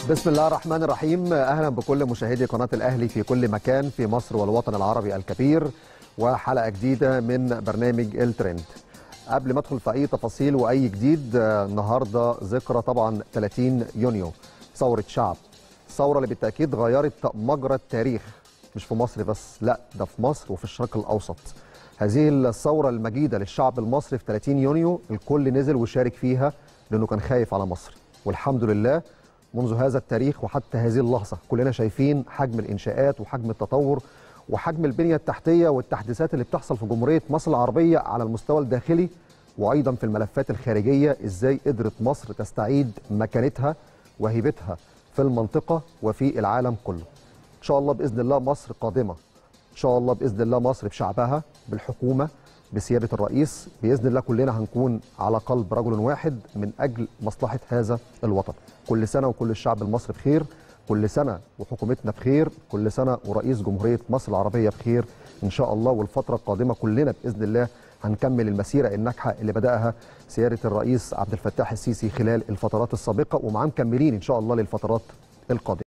بسم الله الرحمن الرحيم اهلا بكل مشاهدي قناه الاهلي في كل مكان في مصر والوطن العربي الكبير وحلقه جديده من برنامج الترند قبل ما ادخل في اي تفاصيل واي جديد النهارده ذكرى طبعا 30 يونيو ثوره شعب الثوره اللي بالتاكيد غيرت مجرى التاريخ مش في مصر بس لا ده في مصر وفي الشرق الاوسط هذه الثوره المجيده للشعب المصري في 30 يونيو الكل نزل وشارك فيها لانه كان خايف على مصر والحمد لله منذ هذا التاريخ وحتى هذه اللحظة كلنا شايفين حجم الإنشاءات وحجم التطور وحجم البنية التحتية والتحديثات اللي بتحصل في جمهورية مصر العربية على المستوى الداخلي وأيضا في الملفات الخارجية إزاي قدرت مصر تستعيد مكانتها وهيبتها في المنطقة وفي العالم كله إن شاء الله بإذن الله مصر قادمة إن شاء الله بإذن الله مصر بشعبها بالحكومة بسيادة الرئيس بإذن الله كلنا هنكون على قلب رجل واحد من أجل مصلحة هذا الوطن كل سنة وكل الشعب المصري بخير كل سنة وحكومتنا بخير كل سنة ورئيس جمهورية مصر العربية بخير إن شاء الله والفترة القادمة كلنا بإذن الله هنكمل المسيرة الناجحة اللي بدأها سيادة الرئيس عبد الفتاح السيسي خلال الفترات السابقة ومعاه مكملين إن شاء الله للفترات القادمة